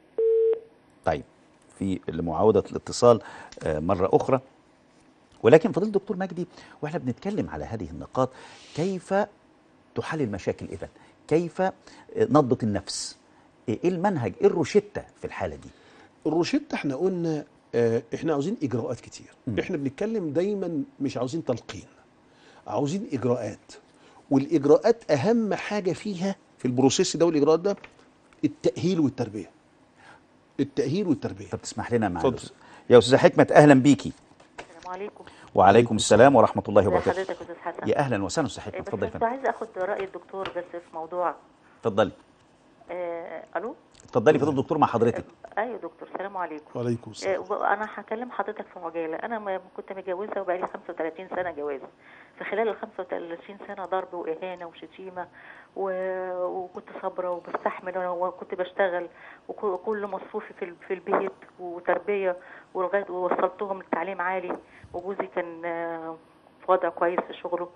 طيب في لمعاوده الاتصال آه، مره اخرى ولكن فضيله الدكتور مجدي واحنا بنتكلم على هذه النقاط كيف تحل المشاكل اذا كيف آه، نضبط النفس ايه المنهج ايه الروشته في الحاله دي الروشته احنا قلنا آه احنا عاوزين اجراءات كتير م. احنا بنتكلم دايما مش عاوزين تلقين عاوزين اجراءات والاجراءات اهم حاجه فيها في البروسيس ده والاجراءات ده التاهيل والتربيه التاهيل والتربيه طب تسمح لنا مع اتفضل. الأستاذ- يا استاذه حكمه اهلا بيكي السلام عليكم وعليكم السلام ورحمه الله ازي وبركاته حضرتك يا استاذ حسن يا اهلا وسهلا استاذ إيه، حكمه بس اتفضلي يا كنت فندم عايزه اخد راي الدكتور بس في موضوع اتفضلي آه الو اتفضلي فضل الدكتور مع حضرتك ايوه يا دكتور السلام عليكم وعليكم آه وب- انا هكلم حضرتك في عجاله انا ما كنت متجوزه وبقالي 35 سنه جوازه في خلال ال 35 سنه ضرب واهانه وشتيمه و- وكنت صابره وبستحمل أنا وكنت بشتغل وك- وكل مصروفي في ال- في البيت وتربيه ولغايه ووصلتهم لتعليم عالي وجوزي كان آه، في وضع كويس في شغله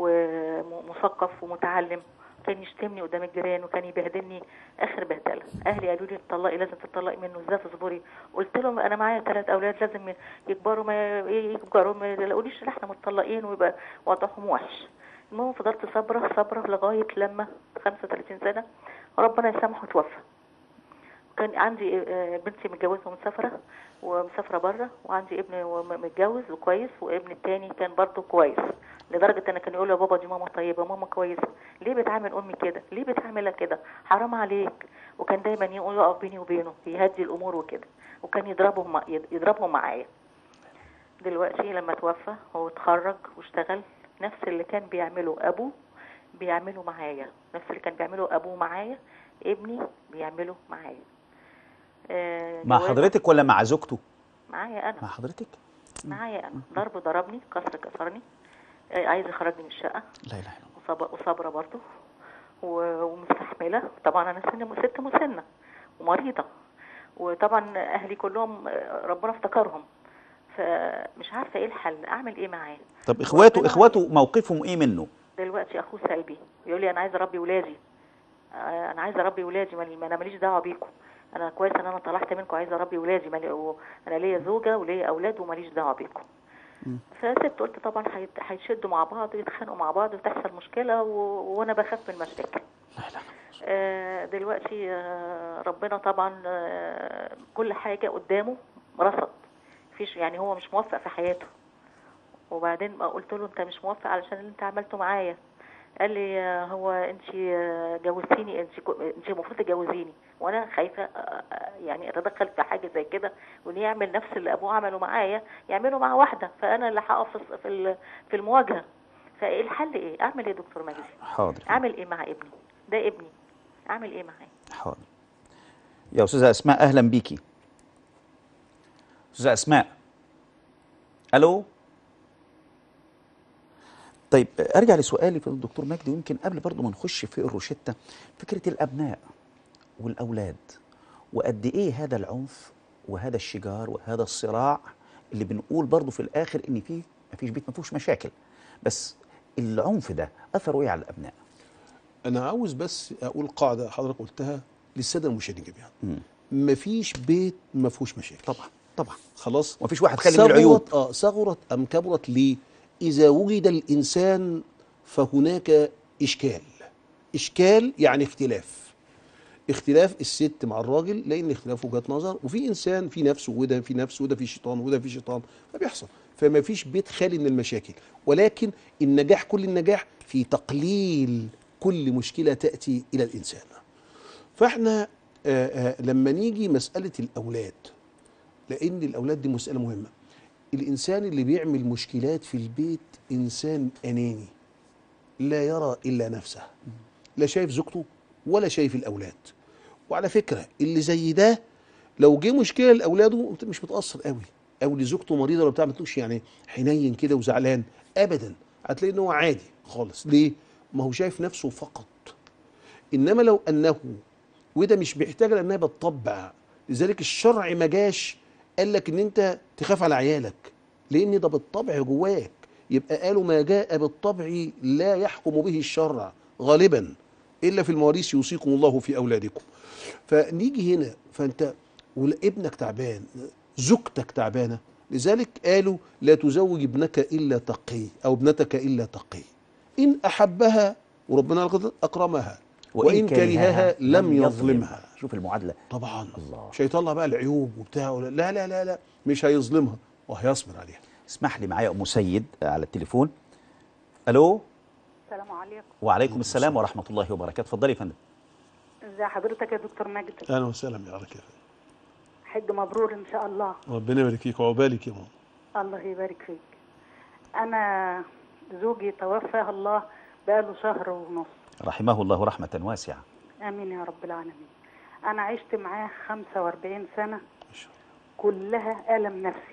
ومثقف ومتعلم كان يشتمني قدام الجيران وكان يبهدلني اخر بهدله اهلي قالوا لي اتطلقي لازم تطلقي منه ازاي تصبري قلت لهم انا معايا ثلاث اولاد لازم يكبروا ما يكبروا ما يلاقونيش ان احنا متطلقين ويبقى وضعهم وحش المهم فضلت صابره صابره لغايه لما 35 سنه ربنا يسامحه توفى كان عندي آه، بنتي متجوزه ومسافره ومسافره بره وعندي ابن وم- متجوز وكويس وابن التاني كان برضه كويس لدرجه ان كان يقول يا بابا دي ماما طيبه ماما كويسه ليه بتعامل امي كده ليه بتعاملها كده حرام عليك وكان دايما يقول يقف بيني وبينه يهدي الامور وكده وكان يضربهم مع- يضربهم معايا دلوقتي لما توفى هو اتخرج واشتغل نفس اللي كان بيعمله ابوه بيعمله معايا نفس اللي كان بيعمله ابوه معايا ابني بيعمله معايا آه، مع جواز- حضرتك ولا مع زوجته معايا انا مع حضرتك معايا انا ضرب ضربني كسر كسرني آه، عايز يخرجني من الشقه لا اله الا وصاب- وصابره برضه و- ومستحمله طبعا انا سن ست مسنه ومريضه وطبعا اهلي كلهم آه، ربنا افتكرهم فمش عارفه ايه الحل اعمل ايه معاه طب اخواته اخواته موقفهم ايه منه دلوقتي اخوه سلبي يقول لي انا عايز اربي ولادي آه، انا عايز اربي ولادي ما ما انا ماليش دعوه بيكم انا كويس ان انا طلعت منكم عايزه اربي ولادي مالي و- انا ليا زوجه وليا اولاد وماليش دعوه بيكم فسبت قلت طبعا هيت- هيشدوا مع بعض ويتخانقوا مع بعض وتحصل مشكله و... وانا بخاف من المشاكل آه، دلوقتي آه، ربنا طبعا آه، كل حاجه قدامه رصد مفيش يعني هو مش موفق في حياته وبعدين ما قلت له انت مش موفق علشان اللي انت عملته معايا قال لي آه، هو انت آه، جوزتيني انت كو- انت المفروض تجوزيني وانا خايفه آه، آه، يعني اتدخل في حاجه زي كده وان يعمل نفس اللي ابوه عمله معايا يعمله مع واحده فانا اللي هقف في- في ال- في المواجهه فايه الحل ايه اعمل ايه يا دكتور مجدي حاضر اعمل ايه مع ابني ده ابني اعمل ايه معاه حاضر يا استاذه اسماء اهلا بيكي استاذه اسماء الو طيب ارجع لسؤالي في الدكتور مجدي ويمكن قبل برضو ما نخش في الروشته فكره الابناء والاولاد وقد ايه هذا العنف وهذا الشجار وهذا الصراع اللي بنقول برضو في الاخر ان فيه ما فيش بيت ما فيهوش مشاكل بس العنف ده اثره ايه على الابناء انا عاوز بس اقول قاعده حضرتك قلتها للساده المشاهدين جميعا مم. مفيش بيت ما فيهوش مشاكل طبعا طبعا خلاص ومفيش واحد خالي من العيوب صغرت اه صغرت ام كبرت ليه اذا وجد الانسان فهناك اشكال اشكال يعني اختلاف اختلاف الست مع الراجل لان اختلاف وجهات نظر وفي انسان في نفسه وده في نفسه وده في شيطان وده في شيطان فبيحصل فما فيش بيت خالي من المشاكل ولكن النجاح كل النجاح في تقليل كل مشكله تاتي الى الانسان فاحنا آه، آه، لما نيجي مساله الاولاد لان الاولاد دي مساله مهمه الانسان اللي بيعمل مشكلات في البيت انسان اناني لا يرى الا نفسه لا شايف زوجته ولا شايف الاولاد وعلى فكره اللي زي ده لو جه مشكله لاولاده انت مش متاثر قوي او لزوجته مريضه ولا بتاع ما تقولش يعني حنين كده وزعلان ابدا هتلاقي ان هو عادي خالص ليه ما هو شايف نفسه فقط انما لو انه وده مش بيحتاج لانها بتطبع لذلك الشرع ما جاش قال لك ان انت تخاف على عيالك لان ده بالطبع جواك يبقى قالوا ما جاء بالطبع لا يحكم به الشرع غالبا الا في المواريث يوصيكم الله في اولادكم فنيجي هنا فانت ابنك تعبان زوجتك تعبانه لذلك قالوا لا تزوج ابنك الا تقي او ابنتك الا تقي ان احبها وربنا اكرمها وان كرهها لم يظلمها شوف المعادله طبعا الله مش هيطلع بقى العيوب وبتاع ولا- لا لا لا لا مش هيظلمها وهيصبر عليها اسمح لي معايا ام سيد على التليفون الو السلام عليكم وعليكم السلام ورحمه الله وبركاته اتفضلي يا فندم ازي حضرتك يا دكتور ماجد اهلا وسهلا يا عليك حج مبرور ان شاء الله ربنا يبارك فيك وعقبالك يا ماما الله يبارك فيك انا زوجي توفاه الله بقاله شهر ونص رحمه الله رحمه واسعه امين يا رب العالمين انا عشت معاه 45 سنه كلها الم نفسي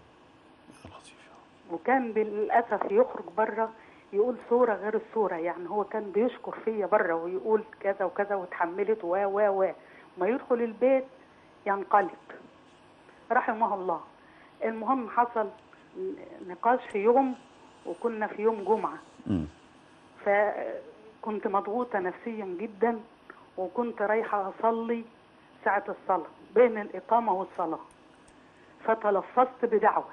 وكان للاسف يخرج بره يقول صوره غير الصوره يعني هو كان بيشكر فيا بره ويقول كذا وكذا واتحملت و و و ما يدخل البيت ينقلب رحمه الله المهم حصل نقاش في يوم وكنا في يوم جمعه مم. فكنت مضغوطة نفسيا جدا وكنت رايحة أصلي ساعة الصلاة بين الإقامة والصلاة فتلفظت بدعوة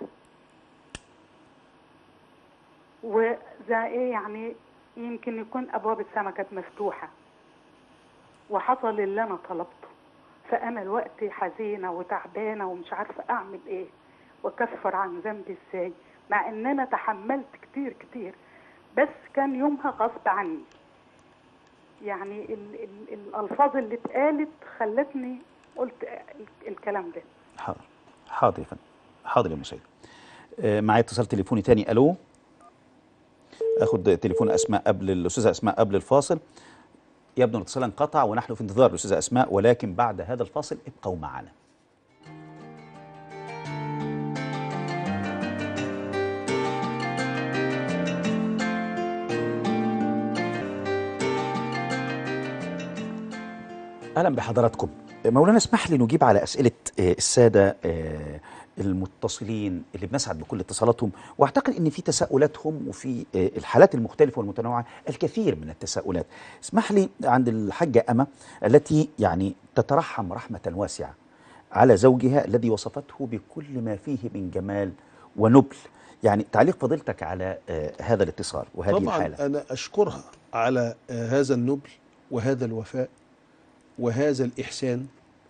وزي إيه يعني يمكن يكون أبواب السماء كانت مفتوحة وحصل اللي أنا طلبته فأنا الوقت حزينة وتعبانة ومش عارفة أعمل إيه وأكفر عن ذنبي إزاي مع إن أنا تحملت كتير كتير بس كان يومها غصب عني يعني ال ال الألفاظ اللي اتقالت خلتني قلت ال- الكلام ده حاضر حاضر يا فندم حاضر يا ام سيد آه، معايا اتصال تليفوني تاني الو اخد تليفون اسماء قبل الاستاذه اسماء قبل الفاصل يبدو ان الاتصال انقطع ونحن في انتظار الاستاذه اسماء ولكن بعد هذا الفاصل ابقوا معنا اهلا بحضراتكم مولانا اسمح لي نجيب على اسئله آه، الساده آه، المتصلين اللي بنسعد بكل اتصالاتهم واعتقد ان في تساؤلاتهم وفي آه، الحالات المختلفه والمتنوعه الكثير من التساؤلات اسمح لي عند الحاجه اما التي يعني تترحم رحمه واسعه على زوجها الذي وصفته بكل ما فيه من جمال ونبل يعني تعليق فضيلتك على آه، هذا الاتصال وهذه طبعا الحاله انا اشكرها على آه، هذا النبل وهذا الوفاء وهذا الاحسان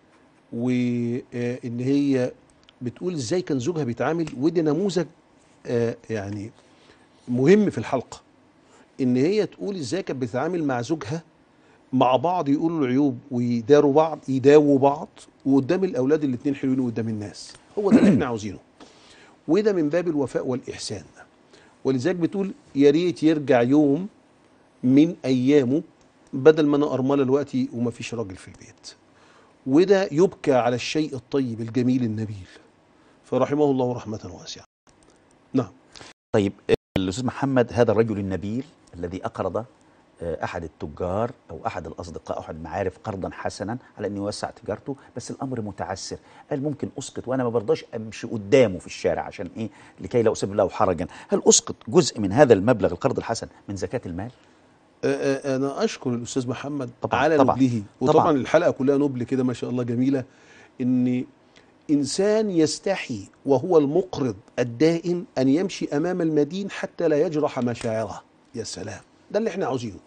وان هي بتقول ازاي كان زوجها بيتعامل ودي نموذج آه، يعني مهم في الحلقه ان هي تقول ازاي كانت بتتعامل مع زوجها مع بعض يقولوا له عيوب ويداروا بعض يداووا بعض وقدام الاولاد الاثنين حلوين وقدام الناس هو ده اللي احنا عاوزينه وده من باب الوفاء والاحسان ولذلك بتقول يا ريت يرجع يوم من ايامه بدل ما انا ارمله دلوقتي وما فيش راجل في البيت وده يبكى على الشيء الطيب الجميل النبيل فرحمه الله رحمه واسعه نعم طيب آه، الاستاذ محمد هذا الرجل النبيل الذي اقرض آه، احد التجار او احد الاصدقاء او احد المعارف قرضا حسنا على انه يوسع تجارته بس الامر متعسر قال ممكن اسقط وانا ما برضاش امشي قدامه في الشارع عشان ايه لكي لا اسبب له حرجا هل اسقط جزء من هذا المبلغ القرض الحسن من زكاه المال آه، آه، انا اشكر الاستاذ محمد طبعاً، على طبعاً، نبله طبعاً. وطبعا الحلقه كلها نبل كده ما شاء الله جميله ان انسان يستحي وهو المقرض الدائن ان يمشي امام المدين حتى لا يجرح مشاعره يا سلام ده اللي احنا عاوزينه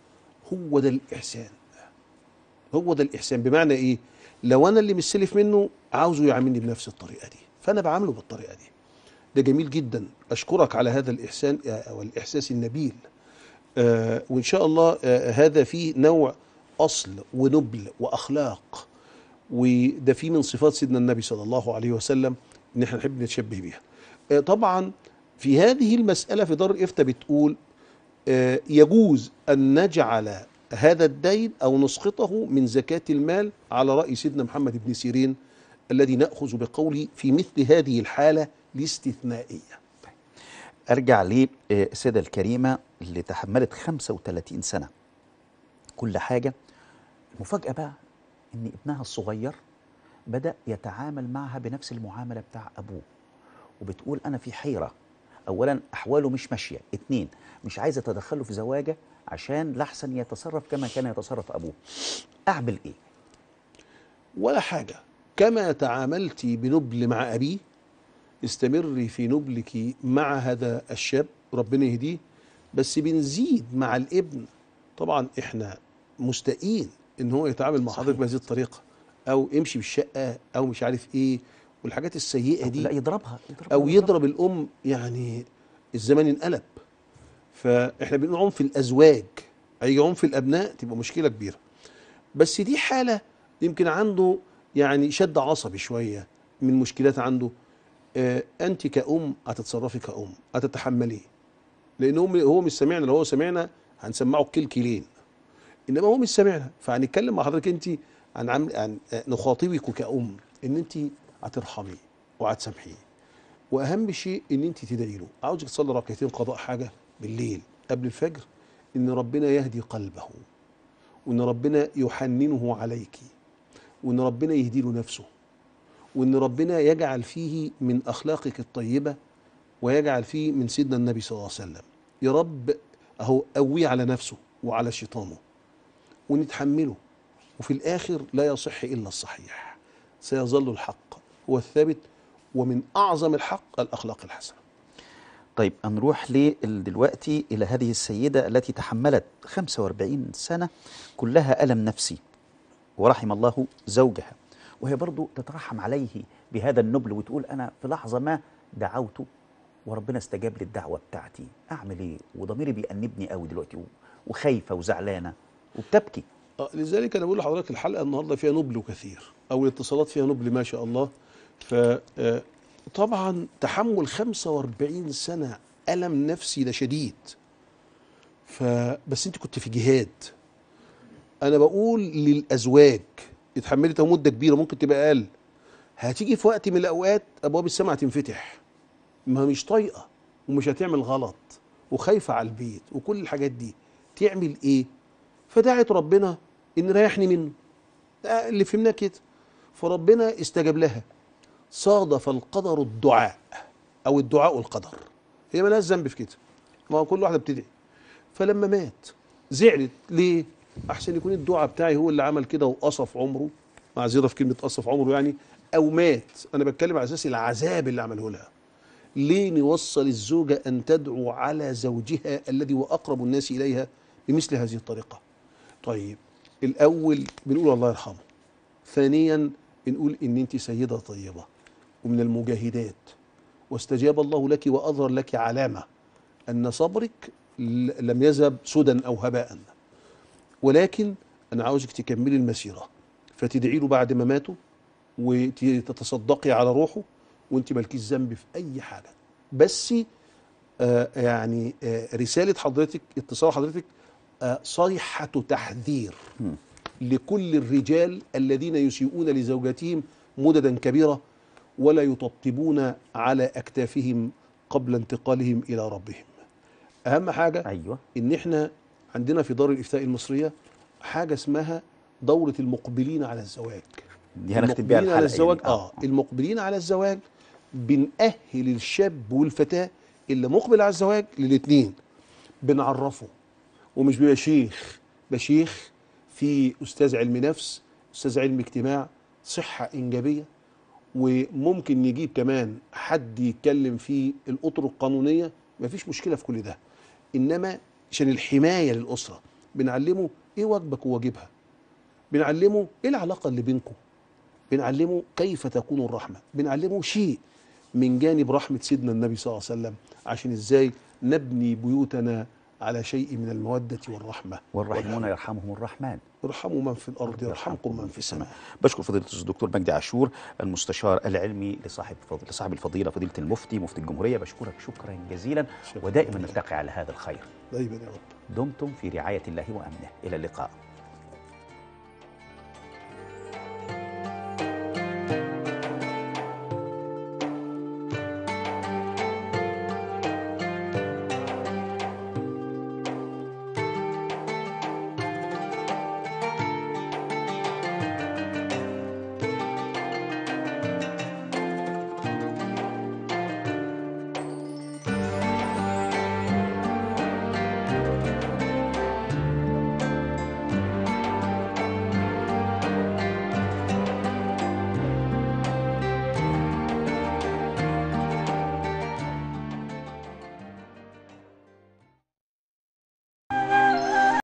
هو ده الاحسان هو ده الاحسان بمعنى ايه لو انا اللي مستلف منه عاوزه يعاملني بنفس الطريقه دي فانا بعامله بالطريقه دي ده جميل جدا اشكرك على هذا الاحسان آه، والاحساس النبيل آه، وان شاء الله آه، هذا فيه نوع اصل ونبل واخلاق وده فيه من صفات سيدنا النبي صلى الله عليه وسلم ان احنا نحب نتشبه بيها آه، طبعا في هذه المساله في دار الافتاء بتقول آه، يجوز ان نجعل هذا الدين او نسقطه من زكاه المال على راي سيدنا محمد بن سيرين الذي ناخذ بقوله في مثل هذه الحاله الاستثنائيه ارجع للسيده الكريمه اللي تحملت 35 سنه كل حاجه المفاجاه بقى ان ابنها الصغير بدا يتعامل معها بنفس المعامله بتاع ابوه وبتقول انا في حيره اولا احواله مش ماشيه اتنين مش عايزه اتدخله في زواجه عشان لحسن يتصرف كما كان يتصرف ابوه اعمل ايه ولا حاجة كما تعاملت بنبل مع أبيه استمري في نبلك مع هذا الشاب ربنا يهديه بس بنزيد مع الابن طبعا احنا مستائين ان هو يتعامل مع حضرتك بهذه الطريقة او امشي بالشقة او مش عارف ايه والحاجات السيئة دي لا يضربها, يضربها او يضرب الام يعني الزمان انقلب فاحنا بنقول عنف الازواج اي عنف الابناء تبقى مشكله كبيره بس دي حاله يمكن عنده يعني شد عصبي شويه من مشكلات عنده آه انت كأم هتتصرفي كأم هتتحمليه لان هو هو مش سامعنا لو هو سمعنا هنسمعه الكل كيلين انما هو مش سامعنا فهنتكلم مع حضرتك انت عن عم عن آه، نخاطبك كأم ان انت هترحميه وهتسامحيه واهم شيء ان انت تدعي له عاوزك تصلي ركعتين قضاء حاجه بالليل قبل الفجر ان ربنا يهدي قلبه وان ربنا يحننه عليك وان ربنا يهدي له نفسه وان ربنا يجعل فيه من اخلاقك الطيبه ويجعل فيه من سيدنا النبي صلى الله عليه وسلم يا رب اهو قويه على نفسه وعلى شيطانه ونتحمله وفي الاخر لا يصح الا الصحيح سيظل الحق هو الثابت ومن اعظم الحق الاخلاق الحسنه طيب نروح لل- دلوقتي إلى هذه السيدة التي تحملت 45 سنة كلها ألم نفسي ورحم الله زوجها وهي برضو تترحم عليه بهذا النبل وتقول أنا في لحظة ما دعوته وربنا استجاب للدعوة بتاعتي أعمل إيه وضميري بيأنبني قوي دلوقتي و- وخايفة وزعلانة وبتبكي آه، لذلك انا بقول لحضرتك الحلقه النهارده فيها نبل كثير او الاتصالات فيها نبل ما شاء الله ف آه، طبعا تحمل 45 سنه الم نفسي ده شديد فبس انت كنت في جهاد انا بقول للازواج اتحملت أهو مده كبيره ممكن تبقى اقل هتيجي في وقت من الاوقات ابواب السماء هتنفتح ما مش طايقه ومش هتعمل غلط وخايفه على البيت وكل الحاجات دي تعمل ايه فدعت ربنا ان ريحني منه ده اللي فهمناه كده فربنا استجاب لها صادف القدر الدعاء او الدعاء والقدر هي مالهاش ذنب في كده ما هو كل واحده بتدعي فلما مات زعلت ليه احسن يكون الدعاء بتاعي هو اللي عمل كده وقصف عمره معذره في كلمه قصف عمره يعني او مات انا بتكلم على اساس العذاب اللي عمله لها ليه نوصل الزوجه ان تدعو على زوجها الذي هو اقرب الناس اليها بمثل هذه الطريقه طيب الاول بنقول الله يرحمه ثانيا بنقول ان انت سيده طيبه ومن المجاهدات واستجاب الله لك واظهر لك علامه ان صبرك ل- لم يذهب سدى او هباء ولكن انا عاوزك تكملي المسيره فتدعي له بعد ما ماتوا وتتصدقي على روحه وانت مالكيش ذنب في اي حاجه بس آه يعني آه رساله حضرتك اتصال حضرتك آه صيحه تحذير لكل الرجال الذين يسيئون لزوجاتهم مددا كبيره ولا يطبطبون على اكتافهم قبل انتقالهم الى ربهم. اهم حاجه ايوه ان احنا عندنا في دار الافتاء المصريه حاجه اسمها دوره المقبلين على الزواج. دي هنختم بيها المقبلين على الحلقة الزواج يعني. اه المقبلين على الزواج بنأهل الشاب والفتاه اللي مقبل على الزواج للاثنين بنعرفه ومش بيبقى شيخ ده شيخ في استاذ علم نفس استاذ علم اجتماع صحه انجابيه وممكن نجيب كمان حد يتكلم في الاطر القانونيه مفيش مشكله في كل ده انما عشان الحمايه للاسره بنعلمه ايه واجبك وواجبها بنعلمه ايه العلاقه اللي بينكم بنعلمه كيف تكون الرحمه بنعلمه شيء من جانب رحمه سيدنا النبي صلى الله عليه وسلم عشان ازاي نبني بيوتنا على شيء من الموده والرحمه والراحمون يرحمهم الرحمن ارحموا من في الارض يرحمكم من في السماء بشكر فضيلة الدكتور مجدي عاشور المستشار العلمي لصاحب فض- لصاحب الفضيلة فضيلة المفتي مفتي الجمهورية بشكرك شكرا جزيلا ودائما نلتقي على هذا الخير دايما يا رب دمتم في رعاية الله وأمنه إلى اللقاء